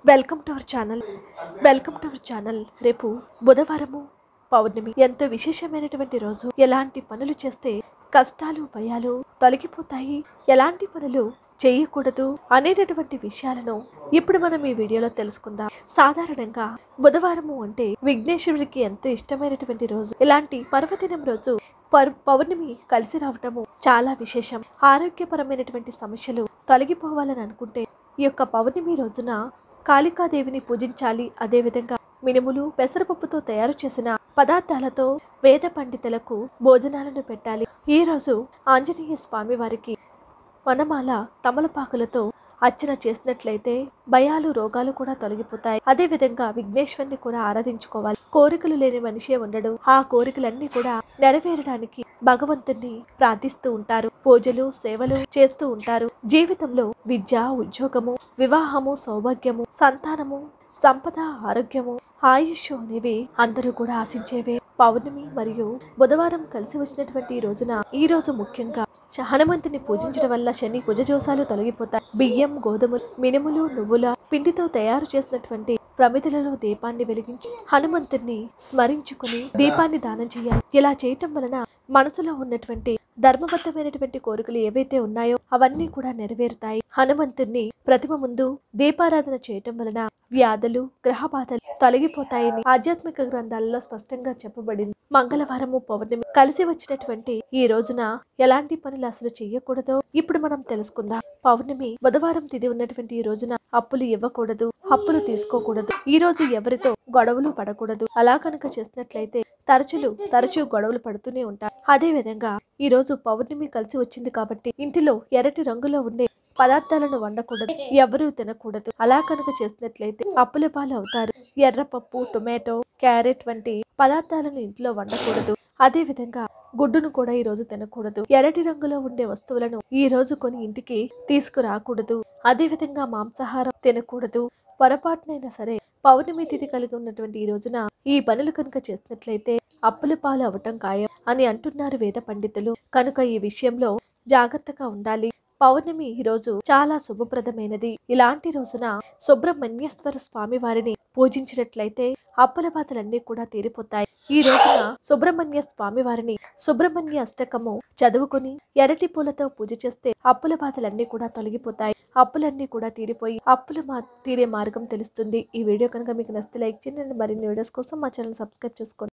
welcome to our channel welcome to our channel రేపు బుధవారము పౌర్ణమి ఎంతో విశేషమైనటువంటి రోజు ఎలాంటి పనులు చేస్తే కష్టాలు భయాలు తొలగిపోతాయి ఎలాంటి పనులు చేయకూడదు అనేటటువంటి విషయాలను ఇప్పుడు మనం ఈ వీడియోలో తెలుసుకుందాం సాధారణంగా బుధవారము అంటే విఘ్నేశ్వరుడికి ఎంతో ఇష్టమైనటువంటి రోజు ఇలాంటి పర్వదినం రోజు పర్- పౌర్ణమి కలిసి రావటము చాలా విశేషం ఆరోగ్యపరమైనటువంటి సమస్యలు తొలగిపోవాలని అనుకుంటే ఈ యొక్క పౌర్ణమి రోజున కాళికాదేవిని పూజించాలి అదేవిధంగా మినుములు పెసరపప్పుతో తయారు చేసిన పదార్థాలతో వేద పండితులకు భోజనాలను పెట్టాలి ఈ రోజు ఆంజనేయ స్వామి వారికి వనమాల తమలపాకులతో అర్చన చేసినట్లయితే భయాలు రోగాలు కూడా తొలగిపోతాయి అదే విధంగా విఘ్నేశ్వరుని కూడా ఆరాధించుకోవాలి కోరికలు లేని మనిషే ఉండడు ఆ కోరికలన్నీ కూడా నెరవేరడానికి భగవంతుణ్ణి ప్రార్థిస్తూ ఉంటారు పూజలు సేవలు చేస్తూ ఉంటారు జీవితంలో విద్య ఉద్యోగము వివాహము సౌభాగ్యము సంతానము సంపద ఆరోగ్యము ఆయుష్ అనేవి అందరూ కూడా ఆశించేవే పౌర్ణమి మరియు బుధవారం కలిసి వచ్చినటువంటి ఈ రోజున ఈ రోజు ముఖ్యంగా చ- హనుమంతుని పూజించడం వల్ల శని కుజజోసాలు తొలగిపోతాయి బియ్యం గోధుమలు మినుములు నువ్వుల పిండితో తయారు చేసినటువంటి ప్రమిదలలో దీపాన్ని వెలిగించి హనుమంతుని స్మరించుకుని దీపాన్ని దానం చేయాలి ఇలా చేయటం వలన మనసులో ఉన్నటువంటి ధర్మబద్ధమైనటువంటి కోరికలు ఏవైతే ఉన్నాయో అవన్నీ కూడా నెరవేరుతాయి హనుమంతుణ్ణి ప్రతిమ ముందు దీపారాధన చేయటం వలన వ్యాధులు గ్రహ బాధలు తొలగిపోతాయని ఆధ్యాత్మిక గ్రంథాలలో స్పష్టంగా చెప్పబడింది మంగళవారము పౌర్ణమి కలిసి వచ్చినటువంటి ఈ రోజున ఎలాంటి పనులు అసలు చేయకూడదో ఇప్పుడు మనం తెలుసుకుందాం పౌర్ణమి బుధవారం తిది ఉన్నటువంటి ఈ రోజున అప్పులు ఇవ్వకూడదు అప్పులు తీసుకోకూడదు ఈ రోజు ఎవరితో గొడవలు పడకూడదు అలా కనుక చేసినట్లయితే తరచులు తరచూ గొడవలు పడుతూనే ఉంటారు అదే విధంగా ఈ రోజు పౌర్ణమి కలిసి వచ్చింది కాబట్టి ఇంటిలో ఎర్రటి రంగులో ఉండే పదార్థాలను వండకూడదు ఎవరూ తినకూడదు అలా కనుక చేసినట్లయితే అప్పుల పాలు అవుతారు ఎర్రపప్పు టొమాటో క్యారెట్ వంటి పదార్థాలను ఇంట్లో వండకూడదు అదే విధంగా గుడ్డును కూడా ఈ రోజు తినకూడదు ఎర్రటి రంగులో ఉండే వస్తువులను ఈ రోజు కొని ఇంటికి తీసుకురాకూడదు అదే విధంగా మాంసాహారం తినకూడదు పొరపాటునైనా సరే పౌర్ణమి తిథి కలిగి ఉన్నటువంటి ఈ రోజున ఈ పనులు కనుక చేసినట్లయితే అప్పుల పాలు అవటం ఖాయం అని అంటున్నారు వేద పండితులు కనుక ఈ విషయంలో జాగ్రత్తగా ఉండాలి పౌర్ణమి ఈ రోజు చాలా శుభప్రదమైనది ఇలాంటి రోజున సుబ్రహ్మణ్యేశ్వర స్వామి వారిని పూజించినట్లయితే అప్పుల బాధలన్నీ కూడా తీరిపోతాయి ఈ రోజున సుబ్రహ్మణ్య స్వామి వారిని సుబ్రహ్మణ్య అష్టకము చదువుకుని ఎరటి పూలతో పూజ చేస్తే అప్పుల బాధలన్నీ కూడా తొలగిపోతాయి అప్పులన్నీ కూడా తీరిపోయి అప్పులు మా తీరే మార్గం తెలుస్తుంది ఈ వీడియో కనుక మీకు నచ్చితే లైక్ చేయండి మరిన్ని వీడియోస్ కోసం మా ఛానల్ సబ్స్క్రైబ్ చేసుకోండి